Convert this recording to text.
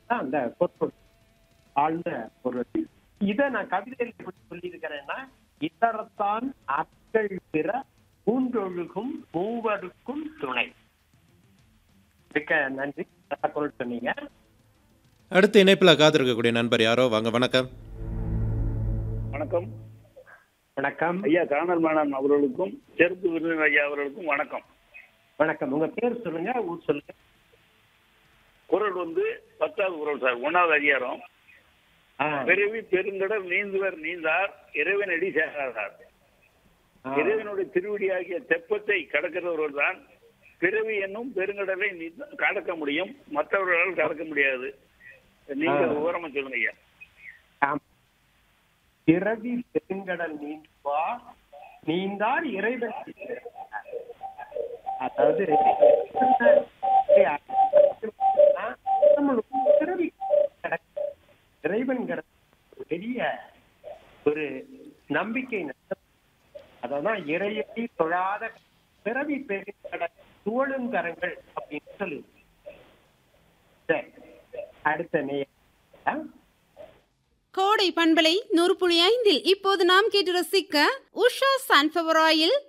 தான் அந்த பொருள் ஆழ்ந்த பொருள் இதை நான் கவிதையில் எப்படி சொல்லியிருக்கிறேன்னா இதரத்தான் அக்கள் பிற மூன்றொழுகும் மூவருக்கும் துணை மிக்க நன்றி நல்ல பொருள் சொன்னீங்க அடுத்த இணைப்பில் காத்திருக்கக்கூடிய நண்பர் யாரோ வாங்க வணக்கம் வணக்கம் வணக்கம் ஐயா காணல் மேடம் அவர்களுக்கும் செருப்பு விருது ஐயா அவர்களுக்கும் வணக்கம் வணக்கம் உங்க பேர் சொல்லுங்க ஊர் சொல்லுங்க குரல் வந்து பத்தாவது குரல் சார் ஒன்னாவது அதிகாரம் ஆ, பிறவி பெருங்கடல் நீந்துவர் நீந்தார் இறைவனடி சேராதார் ஆ. இறைவனுடைய திருவடியாகிய தெப்பத்தை கடக்கிறவர்கள் தான் பிறவி என்னும் பெருங்கடலை நீந்த- கடக்க முடியும் மற்றவர்களால் கடக்க முடியாது நீங்க ஆ. விவரமா சொல்லுங்க ஐயா ஆம். பிறவி பெருங்கடல் நீந்துவா நீந்தார் இறைவன் அதாவது நம்மளுக்கு பிறவி கிடக்கு. இறைவன் கிடக்கு. ஒரு பெரிய ஒரு நம்பிக்கை நஷ்டம். அததான் இறையடி தொழாத பிறவி பெருங்கடல் துவழுங்கரங்கள் அப்படின்னு சொல்லு சரி அடுத்த நேரம் கோடை பண்பலை நூறு புள்ளி ஐந்தில் இப்போது நாம் கேட்டு ரசிக்க உஷா சன்ஃபவர் ஆயில்